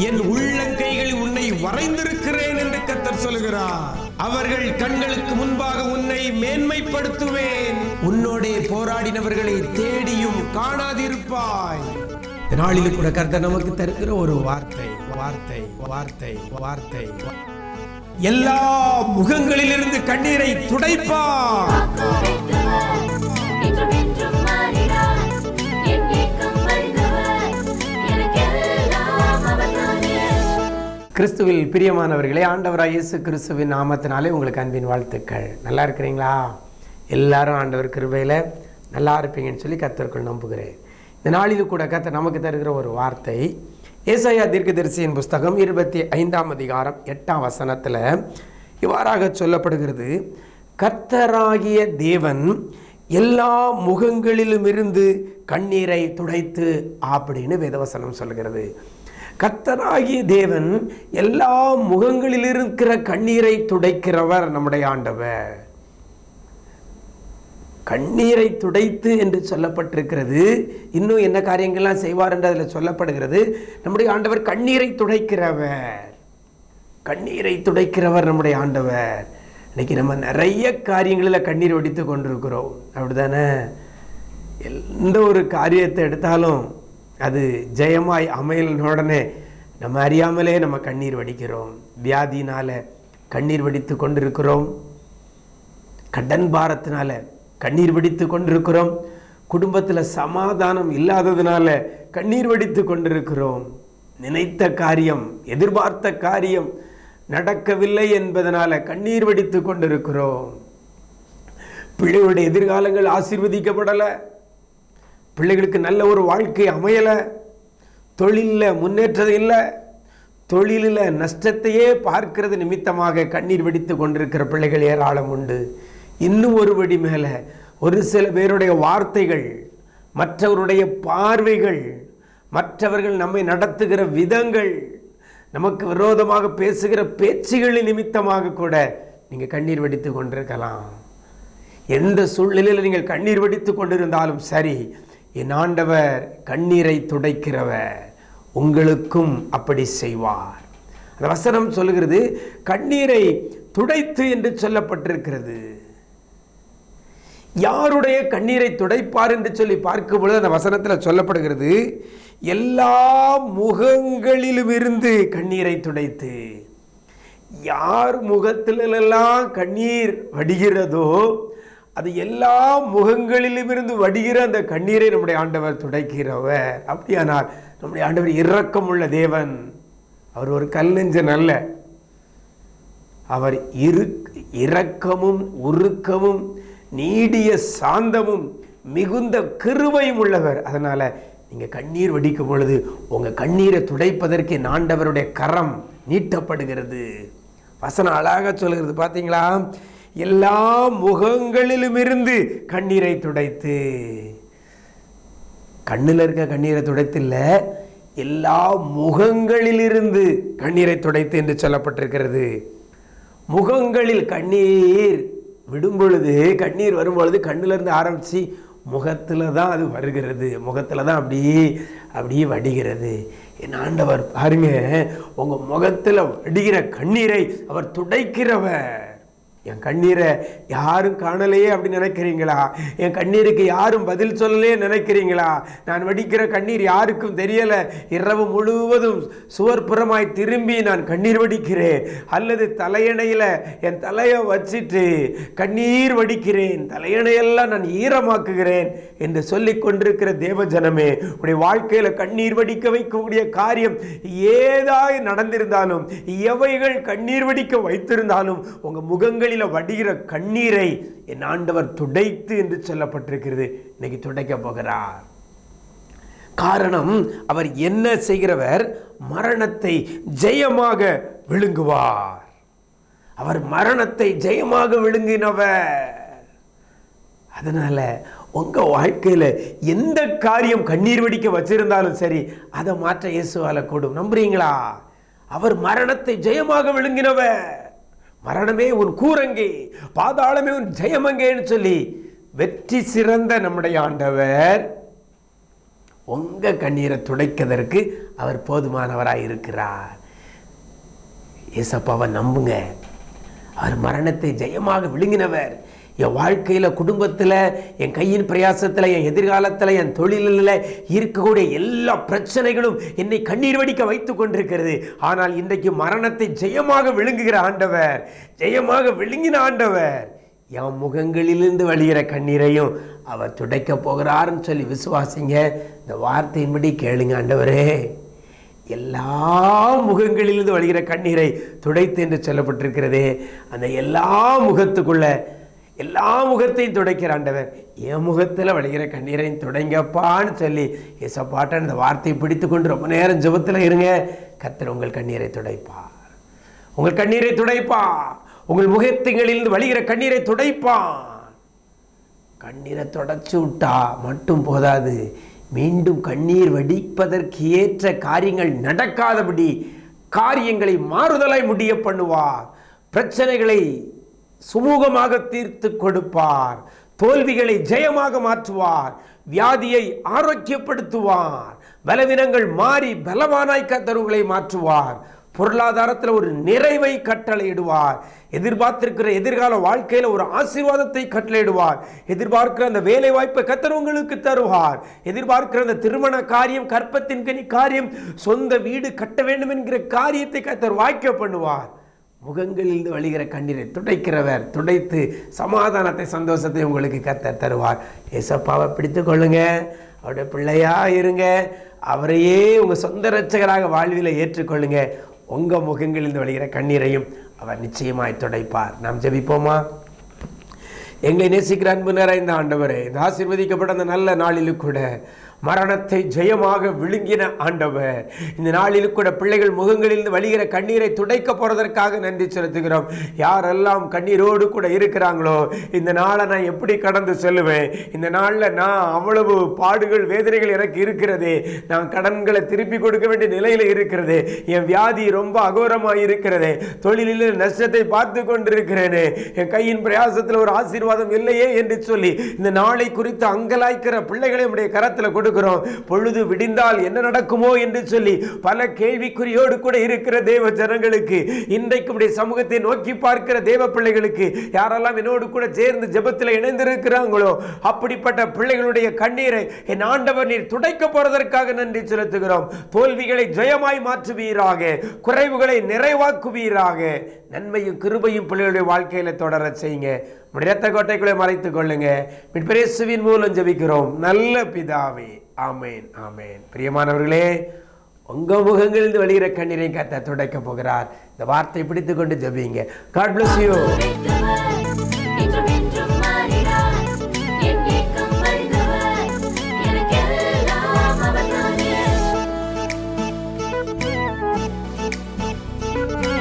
என் உள்ளங்கைகளில் உன்னை வரைந்திருக்கிறேன் என்று கத்தர் சொல்கிறார் அவர்கள் கண்களுக்கு முன்பாக உன்னை மேன்மைப்படுத்துவேன் உன்னோடே போராடினவர்களை தேடியும் காணாதிருப்பாய் இந்த நாளில் கூட கர்த்தர் நமக்கு தருகிற ஒரு வார்த்தை வார்த்தை வார்த்தை வார்த்தை எல்லா முகங்களிலிருந்து கண்ணீரை துடைப்பார் காக்கோரைத்தவர், இன்றும் என்றும் மாறிடார். என் ஏக்கம் அறிந்தவர், எனக்கெல்லாம் அவர்தானே. கிறிஸ்துவில் பிரியமானவர்களே ஆண்டவராய் இயேசு கிறிஸ்துவின் நாமத்தினாலே உங்களுக்கு அன்பின் வாழ்த்துக்கள் நல்லா இருக்கிறீங்களா எல்லாரும் ஆண்டவர் கிருபையில் நல்லா இருப்பீங்கன்னு சொல்லி கத்தருக்குள் நம்புகிறேன் இந்த நாளில் கூட கத்தர் நமக்கு தருகிற ஒரு வார்த்தை ஏசாயா தீர்க்கதரிசியின் புஸ்தகம் இருபத்தி ஐந்தாம் அதிகாரம் எட்டாம் வசனத்தில் இவ்வாறாக சொல்லப்படுகிறது கர்த்தராகிய தேவன் எல்லா முகங்களிலுமிருந்து கண்ணீரை துடைத்து அப்படின்னு வேதவசனம் சொல்கிறது கர்த்தராகிய தேவன் எல்லா முகங்களில் இருக்கிற கண்ணீரை துடைக்கிறவர் நம்முடைய ஆண்டவர் கண்ணீரை துடைத்து என்று சொல்லப்பட்டிருக்கிறது இன்னும் என்ன காரியங்கள்லாம் செய்வார் என்று அதில் சொல்லப்படுகிறது நம்முடைய ஆண்டவர் கண்ணீரை துடைக்கிறவர் கண்ணீரை துடைக்கிறவர் நம்முடைய ஆண்டவர் இன்னைக்கு நம்ம நிறைய காரியங்களில் கண்ணீர் வடித்து கொண்டிருக்கிறோம் அப்படிதானே எந்த ஒரு காரியத்தை எடுத்தாலும் அது ஜெயமாய் அமையலின் உடனே நம்ம அறியாமலே நம்ம கண்ணீர் வடிக்கிறோம் வியாதினால கண்ணீர் வடித்து கொண்டிருக்கிறோம் கடன் பாரத்தினால கண்ணீர் வடித்து கொண்டிருக்கிறோம் குடும்பத்தில் சமாதானம் இல்லாததுனால கண்ணீர் வடித்து கொண்டிருக்கிறோம் நினைத்த காரியம் எதிர்பார்த்த காரியம் நடக்கவில்லை என்பதனால கண்ணீர் வடித்து கொண்டிருக்கிறோம் பிள்ளைகளுடைய எதிர்காலங்கள் ஆசீர்வதிக்கப்படலை பிள்ளைகளுக்கு நல்ல ஒரு வாழ்க்கை அமையலை தொழிலில் முன்னேற்றம் இல்லை தொழிலில் நஷ்டத்தையே பார்க்கிறது நிமித்தமாக கண்ணீர் வெடித்து கொண்டிருக்கிற பிள்ளைகள் ஏராளம் உண்டு இன்னும் ஒரு படி மேலே ஒரு சில பேருடைய வார்த்தைகள் மற்றவருடைய பார்வைகள் மற்றவர்கள் நம்மை நடத்துகிற விதங்கள் நமக்கு விரோதமாக பேசுகிற பேச்சுகளின் நிமித்தமாக கூட நீங்கள் கண்ணீர் வெடித்து கொண்டிருக்கலாம் எந்த சூழ்நிலையில் நீங்கள் கண்ணீர் வடித்து கொண்டிருந்தாலும் சரி என் ஆண்டவர் கண்ணீரை துடைக்கிறவர் உங்களுக்கும் அப்படி செய்வார் அந்த வசனம் சொல்லுகிறது கண்ணீரை துடைத்து என்று சொல்லப்பட்டிருக்கிறது யாருடைய கண்ணீரை துடைப்பார் என்று சொல்லி பார்க்கும் பொழுது அந்த வசனத்தில் சொல்லப்படுகிறது எல்லா முகங்களிலும் இருந்து கண்ணீரை துடைத்து யார் முகத்திலெல்லாம் கண்ணீர் வடிகிறதோ அது எல்லா முகங்களிலுமிருந்து வடிகிற அந்த கண்ணீரை நம்முடைய ஆண்டவர் துடைக்கிறவர் அப்படியானால் நம்முடைய ஆண்டவர் இரக்கமுள்ள தேவன் அவர் ஒரு கல்லெஞ்சன் அல்ல அவர் இரு இரக்கமும் உருக்கமும் நீடிய சாந்தமும் மிகுந்த கிருபையும் உள்ளவர் அதனால நீங்க கண்ணீர் வடிக்கும் பொழுது உங்க கண்ணீரை துடைப்பதற்கு என் ஆண்டவருடைய கரம் நீட்டப்படுகிறது வசனம் அழகாக சொல்கிறது பார்த்தீங்களா எல்லா முகங்களிலும் இருந்து கண்ணீரை துடைத்து கண்ணில் இருக்க கண்ணீரை துடைத்தில்ல எல்லா முகங்களிலிருந்து கண்ணீரை துடைத்து என்று சொல்லப்பட்டிருக்கிறது முகங்களில் கண்ணீர் விடும் பொழுது கண்ணீர் வரும் பொழுது கண்ணிலிருந்து ஆரம்பித்து முகத்தில் தான் அது வருகிறது முகத்தில் தான் அப்படியே அப்படியே வடிகிறது என் ஆண்டவர் பாருங்க உங்கள் முகத்தில் வடிகிற கண்ணீரை அவர் துடைக்கிறவர் என் கண்ணீரை யாரும் காணலையே அப்படி நினைக்கிறீங்களா என் கண்ணீருக்கு யாரும் பதில் சொல்லலையே நினைக்கிறீங்களா நான் வடிக்கிற கண்ணீர் யாருக்கும் தெரியலை இரவு முழுவதும் சுவர்புறமாய் திரும்பி நான் கண்ணீர் வடிக்கிறேன் அல்லது தலையணையில் என் தலையை வச்சிட்டு கண்ணீர் வடிக்கிறேன் தலையணையெல்லாம் நான் ஈரமாக்குகிறேன் என்று சொல்லிக் கொண்டிருக்கிற தேவ ஜனமே உடைய வாழ்க்கையில் கண்ணீர் வடிக்க வைக்கக்கூடிய காரியம் ஏதாய் நடந்திருந்தாலும் எவைகள் கண்ணீர் வடிக்க வைத்திருந்தாலும் உங்க முகங்களில் வடிகிற கண்ணீரை என் ஆண்டவர் துடைத்து என்று சொல்லப்பட்டிருக்கிறது இன்னைக்கு துடைக்க போகிறார் காரணம் அவர் என்ன செய்கிறவர் மரணத்தை ஜெயமாக விழுங்குவார் அவர் மரணத்தை ஜெயமாக விழுங்கினவர் அதனால உங்க வாழ்க்கையில எந்த காரியம் கண்ணீர் வெடிக்க வச்சிருந்தாலும் சரி அதை மாற்ற இயேசுவால கூடும் நம்புறீங்களா அவர் மரணத்தை ஜெயமாக விழுங்கினவர் மரணமே உன் கூரங்கே பாதாளமே உன் ஜெயமங்கேன்னு சொல்லி வெற்றி சிறந்த நம்முடைய ஆண்டவர் உங்க கண்ணீரை துடைக்கிறதற்கு அவர் போதுமானவராய் இருக்கிறார் ஏசப்பாவை நம்புங்க அவர் மரணத்தை ஜெயமாக விழுங்கினவர் என் வாழ்க்கையில் குடும்பத்தில் என் கையின் பிரயாசத்தில் என் எதிர்காலத்தில் என் தொழிலில் இருக்கக்கூடிய எல்லா பிரச்சனைகளும் என்னை கண்ணீர் வடிக்க வைத்து கொண்டிருக்கிறது ஆனால் இன்றைக்கு மரணத்தை ஜெயமாக விழுங்குகிற ஆண்டவர் ஜெயமாக விழுங்கின ஆண்டவர் என் முகங்களிலிருந்து வழிகிற கண்ணீரையும் அவர் துடைக்க போகிறாருன்னு சொல்லி விசுவாசிங்க இந்த வார்த்தையின்படி கேளுங்க ஆண்டவரே எல்லா முகங்களிலிருந்து வழிகிற கண்ணீரை துடைத்து என்று சொல்லப்பட்டிருக்கிறதே அந்த எல்லா முகத்துக்குள்ள எல்லா முகத்தையும் துடைக்கிற ஆண்டவர் என் முகத்தில் வழிகிற கண்ணீரையும் துடைங்கப்பான்னு சொல்லி ஏசப்பாட்ட அந்த வார்த்தையை பிடித்து கொண்டு ரொம்ப நேரம் ஜெபத்தில் இருங்க கர்த்தர் உங்கள் கண்ணீரை துடைப்பார் உங்கள் கண்ணீரை துடைப்பார் உங்கள் முகத்துங்களிலிருந்து வழிகிற கண்ணீரை துடைப்பான் கண்ணீரை தொடச்சு விட்டா மட்டும் போதாது மீண்டும் கண்ணீர் வடிப்பதற்கு ஏற்ற காரியங்கள் நடக்காதபடி காரியங்களை மாறுதலாய் முடிய பண்ணுவார் பிரச்சனைகளை சுமூகமாக தீர்த்து கொடுப்பார் தோல்விகளை ஜெயமாக மாற்றுவார் வியாதியை ஆரோக்கியப்படுத்துவார் பலவீனங்கள் மாறி பலவானாய் கத்தருகளை மாற்றுவார் பொருளாதாரத்தில் ஒரு நிறைவை கட்டளையிடுவார் எதிர்பார்த்திருக்கிற எதிர்கால வாழ்க்கையில் ஒரு ஆசீர்வாதத்தை கட்டளையிடுவார் எதிர்பார்க்கிற அந்த வேலை வாய்ப்பை கத்தர் உங்களுக்கு தருவார் எதிர்பார்க்கிற அந்த திருமண காரியம் கற்பத்தின் கனி காரியம் சொந்த வீடு கட்ட வேண்டும் என்கிற காரியத்தை கத்தர் வாய்க்க பண்ணுவார் முகங்களில் வழிகிற கண்ணீரை துடைக்கிறவர் துடைத்து சமாதானத்தை சந்தோஷத்தை உங்களுக்கு கத்த தருவார் ஏசப்பாவை பிடித்து கொள்ளுங்க அவருடைய பிள்ளையா இருங்க அவரையே உங்க சொந்த ரட்சகராக வாழ்வில் ஏற்றுக்கொள்ளுங்க உங்க முகங்களில் வழிகிற கண்ணீரையும் அவர் நிச்சயமாய் துடைப்பார் நாம் ஜெபிப்போமா எங்களை நேசிக்கிற அன்பு நிறைந்த ஆண்டவரே இந்த ஆசீர்வதிக்கப்பட்ட அந்த நல்ல நாளிலும் கூட மரணத்தை ஜெயமாக விழுங்கின ஆண்டவர் இந்த நாளில் கூட பிள்ளைகள் முகங்களில் வழிகிற கண்ணீரை துடைக்க போறதற்காக நன்றி செலுத்துகிறோம் யாரெல்லாம் கண்ணீரோடு கூட இருக்கிறாங்களோ இந்த நாளை நான் எப்படி கடந்து செல்லுவேன் இந்த நாளில் நான் அவ்வளவு பாடுகள் வேதனைகள் எனக்கு இருக்கிறது நான் கடன்களை திருப்பி கொடுக்க வேண்டிய நிலையில் இருக்கிறது என் வியாதி ரொம்ப அகோரமாக இருக்கிறது தொழிலில் நஷ்டத்தை பார்த்து கொண்டிருக்கிறேனே என் கையின் பிரயாசத்தில் ஒரு ஆசீர்வாதம் இல்லையே என்று சொல்லி இந்த நாளை குறித்து அங்கலாய்க்கிற பிள்ளைகளை உடைய கரத்தில் கொடுக்கிறோம் பொழுது விடிந்தால் என்ன நடக்குமோ என்று சொல்லி பல கேள்விக்குறியோடு கூட இருக்கிற தேவ ஜனங்களுக்கு இன்றைக்கு உடைய சமூகத்தை நோக்கி பார்க்கிற தேவ பிள்ளைகளுக்கு யாரெல்லாம் என்னோடு கூட சேர்ந்து ஜெபத்தில் இணைந்திருக்கிறாங்களோ அப்படிப்பட்ட பிள்ளைகளுடைய கண்ணீரை என் ஆண்டவர் நீர் துடைக்க போறதற்காக நன்றி செலுத்துகிறோம் தோல்விகளை ஜெயமாய் மாற்றுவீராக குறைவுகளை நிறைவாக்குவீராக நன்மையும் கிருபையும் பிள்ளைகளுடைய வாழ்க்கையில தொடர செய்யுங்க உம்முடைய இரத்த கோட்டைக்குள்ளே மறைத்துக் கொள்ளுங்க பின்பரேசுவின் மூலம் ஜெபிக்கிறோம் நல்ல பிதாவே ஆமேன் ஆமேன் பிரியமானவர்களே உங்க முகங்களிலிருந்து வெளியிற கண்ணீரை கத்த துடைக்க போகிறார் இந்த வார்த்தை பிடித்துக் கொண்டு ஜெபிங்க காட் bless you துடைத்தவர், இன்றும் என்றும் மாறினார். என் ஏக்கம் அறிந்தவர், எனக்கெல்லாம் அவர்தானே.